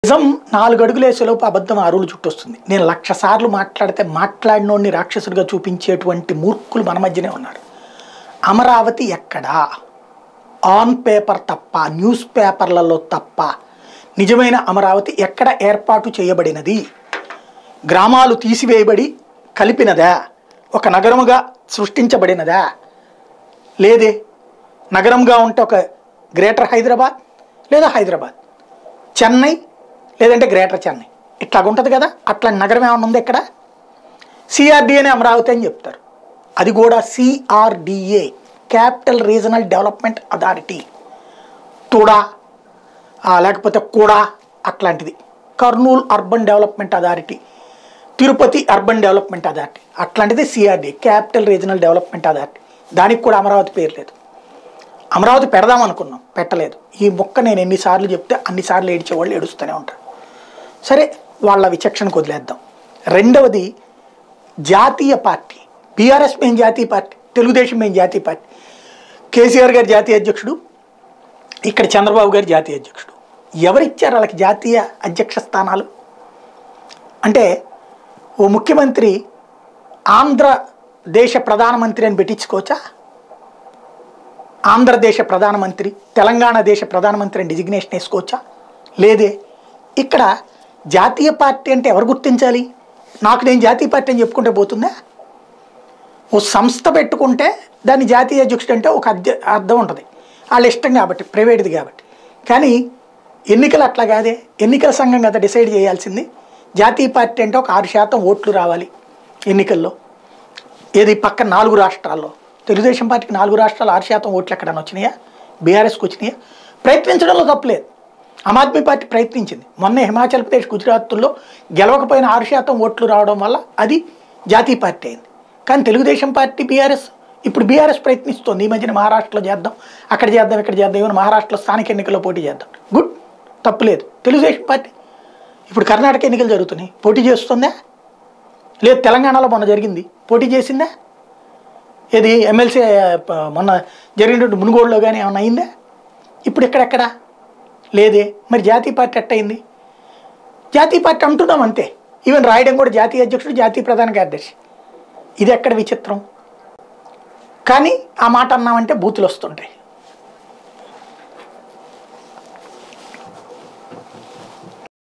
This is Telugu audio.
నిజం నాలుగు అడుగులు వేసేలోపు అబద్ధం అరువులు చుట్టొస్తుంది నేను లక్ష సార్లు మాట్లాడితే మాట్లాడినోడిని రాక్షసుడిగా చూపించేటువంటి మూర్ఖులు మన మధ్యనే ఉన్నారు అమరావతి ఎక్కడా ఆన్ పేపర్ తప్ప న్యూస్ పేపర్లలో తప్ప నిజమైన అమరావతి ఎక్కడ ఏర్పాటు చేయబడినది గ్రామాలు తీసివేయబడి కలిపినదా ఒక నగరముగా సృష్టించబడినదా లేదే నగరంగా ఉంటే ఒక గ్రేటర్ హైదరాబాద్ లేదా హైదరాబాద్ చెన్నై లేదంటే గ్రేటర్ చెన్నై ఇట్లా ఉంటుంది కదా అట్లాంటి నగరం ఏమైనా ఉంది ఇక్కడ సిఆర్డిఏనే అమరావతి అని చెప్తారు అది కూడా CRDA capital regional development authority TUDA ఆ, లేకపోతే కూడా అట్లాంటిది Kurnool urban development authority Tirupati urban development authority అట్లాంటిది CRD capital regional development authority దానికి కూడా అమరావతి పేరు లేదు అమరావతి పెడదాం అనుకున్నాం పెట్టలేదు ఈ మొక్క నేను ఎన్నిసార్లు చెప్తే అన్నిసార్లు ఏడిచే వాళ్ళు ఏడుస్తూనే ఉంటారు సరే వాళ్ళ విచక్షణకు వదిలేద్దాం రెండవది జాతీయ పార్టీ బీఆర్ఎస్ మేము జాతీయ పార్టీ తెలుగుదేశం మేము జాతీయ పార్టీ కేసీఆర్ గారు జాతీయ అధ్యక్షుడు ఇక్కడ చంద్రబాబు గారు జాతీయ అధ్యక్షుడు ఎవరిచ్చారు వాళ్ళకి జాతీయ అధ్యక్ష స్థానాలు అంటే ఓ ముఖ్యమంత్రి ఆంధ్రదేశ ప్రధానమంత్రి అని పెట్టించుకోవచ్చా ఆంధ్రదేశ ప్రధానమంత్రి తెలంగాణ దేశ ప్రధానమంత్రి అని డిజిగ్నేషన్ వేసుకోవచ్చా లేదే ఇక్కడ జాతీయ పార్టీ అంటే ఎవరు గుర్తించాలి నాకు నేను జాతీయ పార్టీ అని చెప్పుకుంటే పోతుందా ఓ సంస్థ పెట్టుకుంటే దాన్ని జాతీయ అధ్యక్షుడు అంటే ఒక అధ్య అర్థం ఉంటుంది వాళ్ళ ఇష్టం కాబట్టి ప్రైవేట్ది కాబట్టి కానీ ఎన్నికలు అట్లా కాదే ఎన్నికల సంఘం కదా డిసైడ్ చేయాల్సింది జాతీయ పార్టీ అంటే ఒక ఆరు శాతం ఓట్లు రావాలి ఎన్నికల్లో ఏది పక్క నాలుగు రాష్ట్రాల్లో తెలుగుదేశం పార్టీకి నాలుగు రాష్ట్రాలు ఆరు శాతం ఓట్లు ఎక్కడైనా వచ్చినాయా బీఆర్ఎస్కి వచ్చినాయా ప్రయత్నించడంలో తప్పలేదు ఆమ్ ఆద్మీ పార్టీ ప్రయత్నించింది మొన్న హిమాచల్ ప్రదేశ్ గుజరాత్లో గెలవకపోయిన ఆరు శాతం ఓట్లు రావడం వల్ల అది జాతీయ పార్టీ అయింది కానీ తెలుగుదేశం పార్టీ బీఆర్ఎస్ ఇప్పుడు బీఆర్ఎస్ ప్రయత్నిస్తోంది ఈ మధ్యన మహారాష్ట్రలో చేద్దాం అక్కడ చేద్దాం ఇక్కడ చేద్దాం ఏమైనా మహారాష్ట్రలో స్థానిక ఎన్నికల్లో పోటీ చేద్దాం గుడ్ తప్పులేదు తెలుగుదేశం పార్టీ ఇప్పుడు కర్ణాటక ఎన్నికలు జరుగుతున్నాయి పోటీ చేస్తుందా లేదు తెలంగాణలో మొన్న జరిగింది పోటీ చేసిందా ఏది ఎమ్మెల్సీ ప- మొన్న జరిగినటువంటి మునుగోడులో కానీ ఏమైనా అయిందా ఇప్పుడు ఎక్కడెక్కడ లేదే మరి జాతీయ పార్టీ ఎట్టయింది జాతీయ పార్టీ అంటున్నాం అంతే ఈవెన్ రాయడం కూడా జాతీయ అధ్యక్షుడు జాతీయ ప్రధాన కార్యదర్శి ఇది ఎక్కడ విచిత్రం కానీ ఆ మాట అన్నామంటే బూతులు వస్తుంటాయి